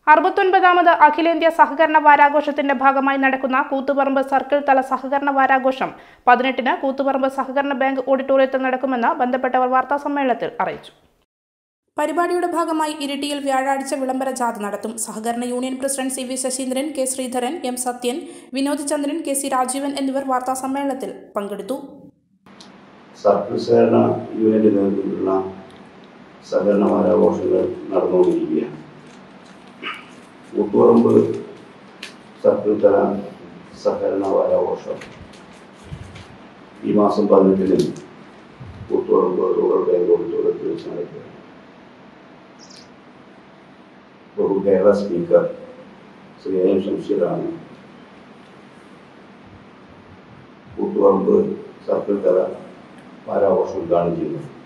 അറുപത്തൊൻപതാമത് അഖിലേന്ത്യാ സഹകരണ വാരാഘോഷത്തിന്റെ ഭാഗമായി നടക്കുന്ന കൂത്തുപറമ്പ് സർക്കിൾ തല സഹകരണ വാരാഘോഷം പതിനെട്ടിന് കൂത്തുപറമ്പ് സഹകരണ ബാങ്ക് ഓഡിറ്റോറിയത്തിൽ നടക്കുമെന്ന് ബന്ധപ്പെട്ടവർ വാർത്താസമ്മേളനത്തിൽ അറിയിച്ചു പരിപാടിയുടെ ഭാഗമായി ഇരിട്ടിയിൽ വ്യാഴാഴ്ച വിളംബര ജാഥ നടത്തും സഹകരണ union president C V Sasheendran K Sreedharan M Sathyan Vinod Chandran K C Rajeevan എന്നിവർ വാർത്താസമ്മേളനത്തിൽ പങ്കെടുത്തു സർക്കിൾ സഹകരണ യൂണിയന്റെ നേതൃത്വത്തിലുള്ള സഹകരണ വാരാഘോഷങ്ങൾ നടന്നുകൊണ്ടിരിക്കുകയാണ് കൂത്തുപറമ്പ് സർക്കിൾ തല സഹകരണ വാരാഘോഷം ഈ മാസം പതിനെട്ടിന് കൂത്തുപറമ്പ് റൂറൽ ബാങ്ക് ഓഡിറ്റോറിയത്തിൽ വെച്ച് നടക്കുക ബഹു കേരള സ്പീക്കർ ശ്രീ എം ശംഷീറാണ് കൂത്തുപറമ്പ് സർക്കിൾ തല വാരാഘോഷം ഉദ്ഘാടനം ചെയ്യുന്നത്